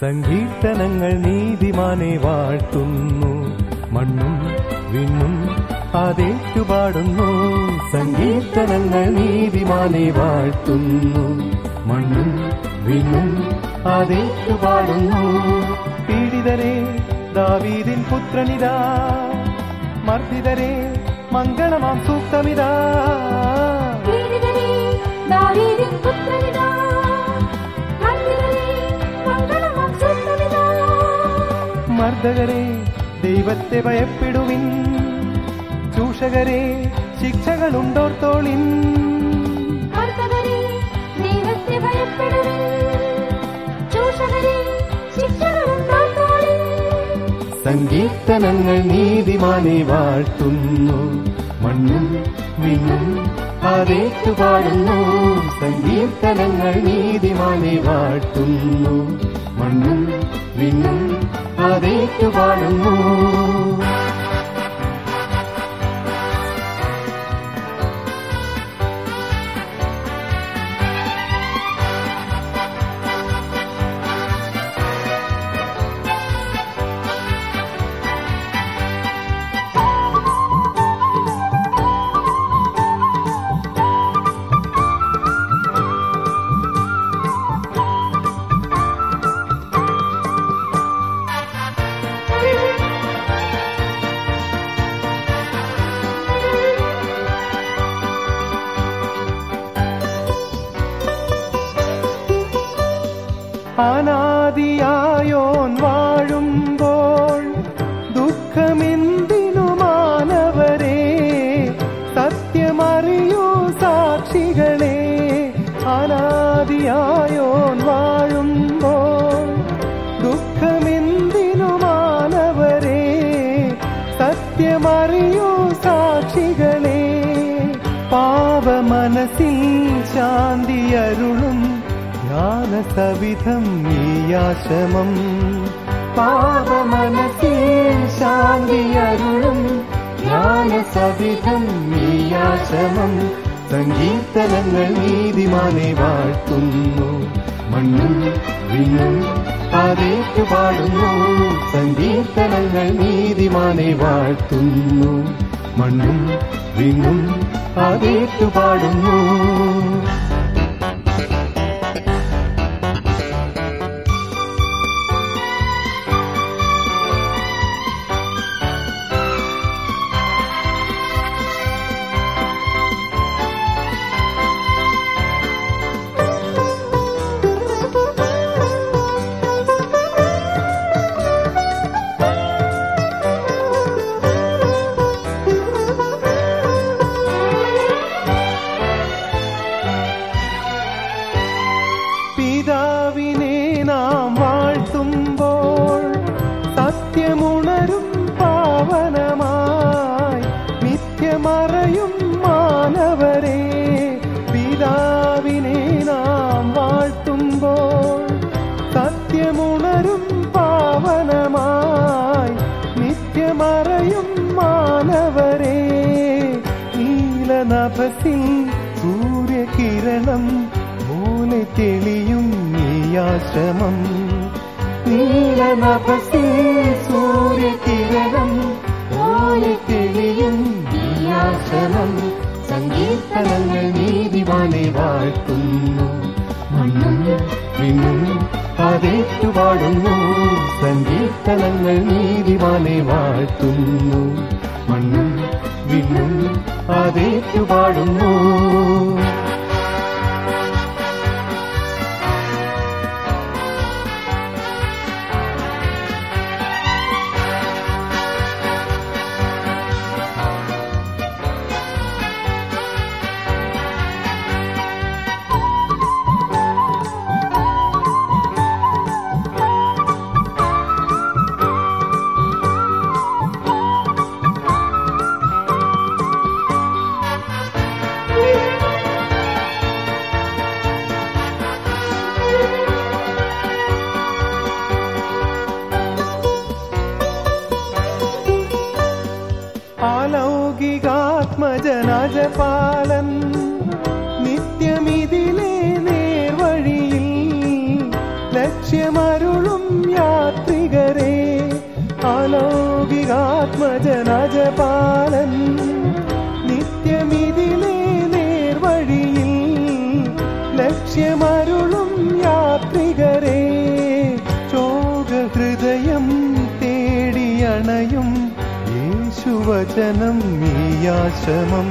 സങ്കീർത്തനങ്ങൾ നീതിമാനെ വാഴ്ത്തുന്നു മണ്ണും വിണ്ണും അതേറ്റുപാടുന്നു സങ്കീർത്തനങ്ങൾ നീതിമാനെ വാഴ്ത്തുന്നു മണ്ണും വിണ്ണും അതേറ്റുപാടുന്നു പീഡിതരെ ദാവീദിൻ പുത്രനിതാ മർദ്ദിതരെ മംഗളമാം സൂക്തമിതാ പീഡിതരേ, ദാവീദിൻ പുത്രനിതാ. മർദ്ദിതരേ, മംഗളമാം സൂക്തമിതാ. മർദ്ദകരെ ദൈവത്തെ ഭയപ്പെടുവിൻ ചൂഷകരെ ശിക്ഷകളുണ്ടോർത്തോളിൻ മർദ്ദകരേ, ദൈവത്തെ ഭയപ്പെടുവിൻ. ചൂഷകരേ, ശിക്ഷകളുണ്ടാത്തോളിൻ. സങ്കീർത്തനങ്ങൾ നീതിമാനെ വാഴ്ത്തുന്നു മണ്ണും വിണ്ണും അതേറ്റുപാടുന്നു സങ്കീർത്തനങ്ങൾ നീതിമാനെ വാഴ്ത്തുന്നു മണ്ണും വിണ്ണും അതേറ്റുപാടുന്നു അനാദിയായോൻ വാഴുമ്പോൾ ദുഃഖമെന്തിനു മാനവരെ സത്യമറിയൂ സാക്ഷികളെ അനാദിയായോൻ വാഴുമ്പോൾ ദുഃഖമെന്തിനു മാനവരെ സത്യമറിയൂ സാക്ഷികളെ പാവമനസ്സിൽ ശാന്തി അരുളും ജ്ഞാനസവിധം നീയാശമം പാപമനസ്സിൽ ശാന്തി അരുളും ജ്ഞാനസവിധം നീയാശമം സങ്കീർത്തനങ്ങൾ നീതിമാനെ വാഴ്ത്തുന്നു മണ്ണും വിണ്ണും അതേറ്റുപാടുന്നു സങ്കീർത്തനങ്ങൾ നീതിമാനെ വാഴ്ത്തുന്നു മണ്ണും വിണ്ണും അതേറ്റുപാടുന്നു പിതാവിനെ നാം വാഴ്ത്തുമ്പോൾ സത്യമുണരും പാവനമായി നിത്യമറയും മാനവരെ പിതാവിനെ നാം വാഴ്ത്തുമ്പോൾ സത്യമുണരും പാവനമായി നിത്യമറയും മാനവരെ നീലനഭസിൽ സൂര്യകിരണം പോലെ തെളിയും നീയാശ്രമം നീലനഭസിൽ സൂര്യകിരണം പോലെ തെളിയും നീയാശ്രമം സങ്കീർത്തനങ്ങൾ നീതിവാനെ വാഴ്ത്തുന്നു മണ്ണും വിണ്ണും അതേറ്റുപാടുന്നു സങ്കീർത്തനങ്ങൾ നീതിവാനെ വാഴ്ത്തുന്നു മണ്ണും വിണ്ണും അതേറ്റുപാടുന്നു അലൗകികാത്മജനജപാലൻ നിത്യമിതിലേ നേർവഴിയിൽ ലക്ഷ്യമരുളും യാത്രികരെ ചോഗഹൃദയം തേടിയണയും യേശുവചനം മീയാശമം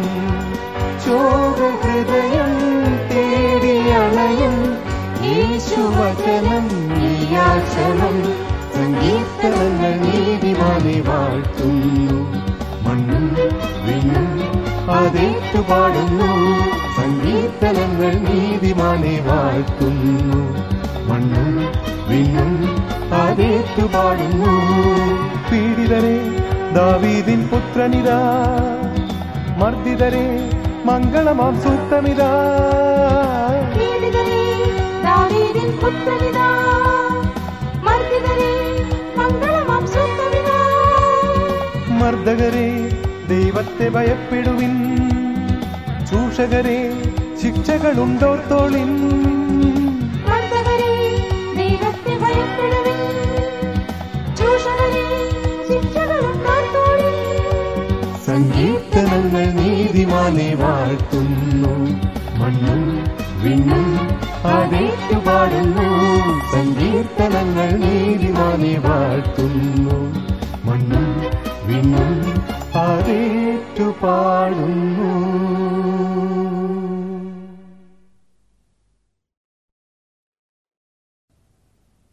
ചോഗഹൃദയം തേടിയണയും യേശുവചനം മീയാശമം സങ്കീർത്തനങ്ങൾ നീതിമാനെ വാഴ്ത്തുന്നു മണ്ണും വിണ്ണും അതേറ്റു പാടുന്നു സങ്കീർത്തനങ്ങൾ നീതിമാനെ വാഴ്ത്തുന്നു മണ്ണും വിണ്ണും അതേറ്റു പാടുന്നു പീഡിതരെ ദാവീദിൻ പുത്രനിതാ മർദ്ദിതരെ മംഗളമാം സൂക്തമിതാ പീഡിതരെ ദാവീദിൻ പുത്രനിതാ മർദ്ദിതരെ മംഗളമാം സൂക്തമിതാ മർദ്ദകരെ ദൈവത്തെ ഭയപ്പെടുവിൻ ചൂഷകരെ ശിക്ഷകളുണ്ടോർത്തോളിൻ മർദ്ദകരെ ദൈവത്തെ ഭയപ്പെടുവിൻ ചൂഷകരെ ശിക്ഷകളും കാത്തോളിൻ സങ്കീർത്തനങ്ങൾ നീതിമാനെ വാഴ്ത്തുന്നു മണ്ണും വിണ്ണും അതേറ്റു പാടുന്നു സങ്കീർത്തനങ്ങൾ നീതിമാനെ വാഴ്ത്തുന്നു മണ്ണും വിണ്ണും അതേറ്റു പാടുന്നു